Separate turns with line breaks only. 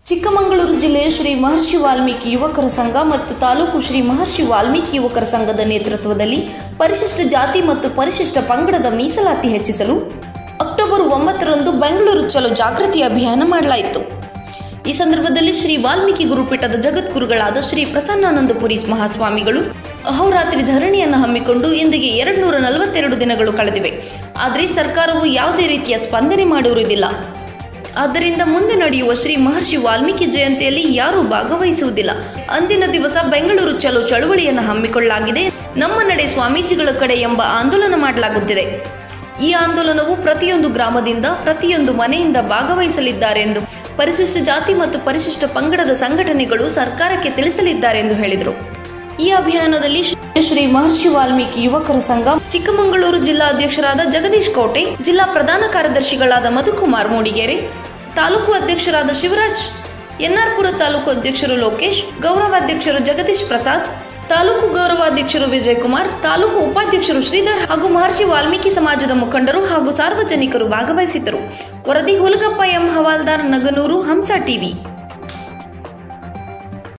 ಚಿಕ್ಕಮಗಳೂರು ಜಿಲ್ಲೆಯ ಶ್ರೀ ಮಹರ್ಷಿ ವಾಲ್ಮೀಕಿ ಯುವಕರ ಸಂಘ ಮತ್ತು ತಾಲೂಕು ಶ್ರೀ ಮಹರ್ಷಿ ವಾಲ್ಮೀಕಿ ಯುವಕರ ಸಂಘದ ನೇತೃತ್ವದಲ್ಲಿ ಪರಿಶಿಷ್ಟ ಜಾತಿ ಮತ್ತು ಪರಿಶಿಷ್ಟ ಪಂಗಡದ ಮೀಸಲಾತಿ ಹೆಚ್ಚಿಸಲು ಅಕ್ಟೋಬರ್ ಒಂಬತ್ತರಂದು ಬೆಂಗಳೂರು ಚಲೋ ಜಾಗೃತಿ ಅಭಿಯಾನ ಮಾಡಲಾಯಿತು ಈ ಸಂದರ್ಭದಲ್ಲಿ ಶ್ರೀ ವಾಲ್ಮೀಕಿ ಗುರುಪೀಠದ ಜಗದ್ಗುರುಗಳಾದ ಶ್ರೀ ಪ್ರಸನ್ನಾನಂದಪುರಿ ಮಹಾಸ್ವಾಮಿಗಳು ಅಹೋರಾತ್ರಿ ಧರಣಿಯನ್ನು ಹಮ್ಮಿಕೊಂಡು ಇಂದಿಗೆ ಎರಡು ನೂರ ನಲವತ್ತೆರಡು ದಿನಗಳು ಕಳೆದಿವೆ ಆದರೆ ಸರ್ಕಾರವು ಯಾವುದೇ ರೀತಿಯ ಸ್ಪಂದನೆ ಮಾಡಿರುವುದಿಲ್ಲ ಆದ್ದರಿಂದ ಮುಂದೆ ನಡೆಯುವ ಶ್ರೀ ಮಹರ್ಷಿ ವಾಲ್ಮೀಕಿ ಜಯಂತಿಯಲ್ಲಿ ಯಾರೂ ಭಾಗವಹಿಸುವುದಿಲ್ಲ ಅಂದಿನ ದಿವಸ ಬೆಂಗಳೂರು ಚಲೋ ಚಳುವಳಿಯನ್ನು ಹಮ್ಮಿಕೊಳ್ಳಲಾಗಿದೆ ನಮ್ಮ ನಡೆ ಸ್ವಾಮೀಜಿಗಳ ಕಡೆ ಎಂಬ ಆಂದೋಲನ ಮಾಡಲಾಗುತ್ತಿದೆ ಈ ಆಂದೋಲನವು ಪ್ರತಿಯೊಂದು ಗ್ರಾಮದಿಂದ ಪ್ರತಿಯೊಂದು ಮನೆಯಿಂದ ಭಾಗವಹಿಸಲಿದ್ದಾರೆ ಎಂದು ಪರಿಶಿಷ್ಟ ಜಾತಿ ಮತ್ತು ಪರಿಶಿಷ್ಟ ಪಂಗಡದ ಸಂಘಟನೆಗಳು ಸರ್ಕಾರಕ್ಕೆ ತಿಳಿಸಲಿದ್ದಾರೆ ಎಂದು ಹೇಳಿದರು ಈ ಅಭಿಯಾನದಲ್ಲಿ ಶ್ರೀ ಮಹರ್ಷಿ ವಾಲ್ಮೀಕಿ ಯುವಕರ ಸಂಘ ಚಿಕ್ಕಮಗಳೂರು ಜಿಲ್ಲಾ ಅಧ್ಯಕ್ಷರಾದ ಜಗದೀಶ್ ಕೋಟೆ ಜಿಲ್ಲಾ ಪ್ರಧಾನ ಕಾರ್ಯದರ್ಶಿಗಳಾದ ಮಧುಕುಮಾರ್ ಮೂಡಿಗೆರೆ ತಾಲೂಕು ಅಧ್ಯಕ್ಷರಾದ ಶಿವರಾಜ್ ಎನ್ಆರ್ಪುರ ತಾಲೂಕು ಅಧ್ಯಕ್ಷರು ಲೋಕೇಶ್ ಗೌರವಾಧ್ಯಕ್ಷರು ಜಗದೀಶ್ ಪ್ರಸಾದ್ ತಾಲೂಕು ಗೌರವಾಧ್ಯಕ್ಷರು ವಿಜಯಕುಮಾರ್ ತಾಲೂಕು ಉಪಾಧ್ಯಕ್ಷರು ಶ್ರೀಧರ್ ಹಾಗೂ ಮಹರ್ಷಿ ವಾಲ್ಮೀಕಿ ಸಮಾಜದ ಮುಖಂಡರು ಹಾಗೂ ಸಾರ್ವಜನಿಕರು ಭಾಗವಹಿಸಿದ್ದರು ವರದಿ ಹುಲಗಪ್ಪ ಎಂ ಹವಾಲ್ದಾರ್ ನಗನೂರು ಹಂಸ ಟಿವಿ